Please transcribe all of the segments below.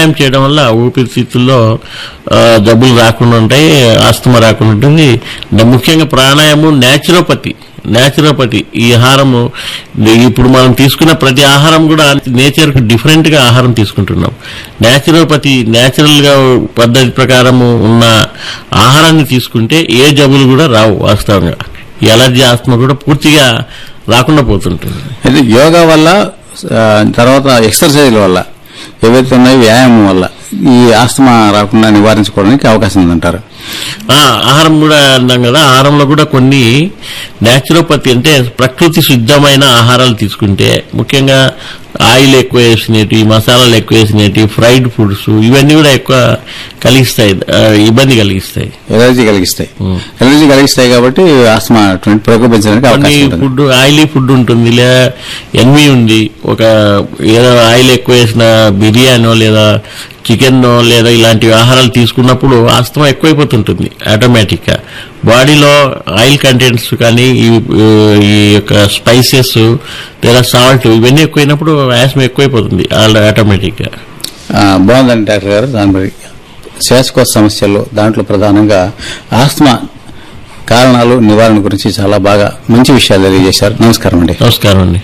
ప్రాణాయామం చేయడం వల్ల ఊపిరితిత్తుల్లో ఆ, జబ్బులు రాకుండా ఉంటాయి ఆస్తమా రాకుండా ఉంటుంది ద- ముఖ్యంగా ప్రాణాయామం న్యాచురోపతి న్యాచురోపతి ఈ ఆహారము ఇప్పుడు మనం తీసుకున్న ప్రతి ఆహారం కూడా నేచర్ కు డిఫరెంట్ గా ఆహారం తీసుకుంటున్నాం న్యాచురోపతి న్యాచురల్ గా పద్ధతి ప్రకారము ఉన్న ఆహారాన్ని తీసుకుంటే ఏ జబ్బులు కూడా రావు వాస్తవంగా ఈ అలర్జీ ఆస్తమా కూడా పూర్తిగా రాకుండా పోతుంటుంది అయితే యోగా వల్ల ఆ, తర్వాత ఎక్సర్సైజ్ వల్ల ఏవైతే ఉన్నాయో వ్యాయామం వల్ల ఈ ఆస్తమా రాకుండా నివారించుకోవడానికి అవకాశం ఉందంటారు ఆ, ఆహారం కూడా అన్నాం కదా ఆహారంలో కూడా కొన్ని న్యాచురోపతి అంటే ప్రకృతి శుద్ధమైన ఆహారాలు తీసుకుంటే ముఖ్యంగా ఆయిల్ ఎక్కువ వేసినవి మసాలాలు ఎక్కువ వేసినవి ఫ్రైడ్ ఫుడ్స్ ఇవన్నీ కూడా ఎక్కువ కలిగిస్తాయి ఆ, ఇబ్బంది కలిగిస్తాయి ఎలర్జీ కలిగిస్తాయి ఎలర్జీ కలిగిస్తాయి కాబట్టి ఆస్తమా అటువంటి ప్రకోపించడానికి కొన్ని అవకాశం ఉంటుంది ఫుడ్ ఆయిలీ ఫుడ్ ఉంటుంది లేదా ఎన్వి ఉంది ఒక ఏదో ఆయిల్ ఎక్కువ వేసిన బిర్యానో లేదా చికెన్ లేదా ఇలాంటి ఆహారాలు తీసుకున్నప్పుడు ఆస్తమా ఎక్కువైపోతుంటుంది ఆటోమేటిక్ గా బాడీలో ఆయిల్ కంటెంట్స్ కానీ ఈ ఈ యొక్క స్పైసెస్ లేదా సాల్ట్ ఇవన్నీ ఎక్కువైనప్పుడు ఆస్మా ఎక్కువైపోతుంది ఆటోమేటిక్ గా ఆ, బాగుందండి డాక్టర్ గారు దాని మరి శ్వాసకోశ సమస్యలు దాంట్లో ప్రధానంగా ఆస్తమా కారణాలు నివారణ గురించి చాలా బాగా మంచి విషయాలు తెలియజేశారు నమస్కారం అండి నమస్కారం అండి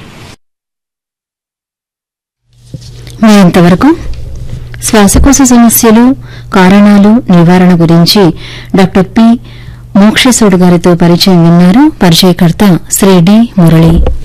మీ ఇంతవరకు శ్వాసకోశ సమస్యలు కారణాలు నివారణ గురించి డాక్టర్ పి మోక్షసూడ్ గారితో పరిచయం విన్నారు పరిచయకర్త శ్రీ డి మురళి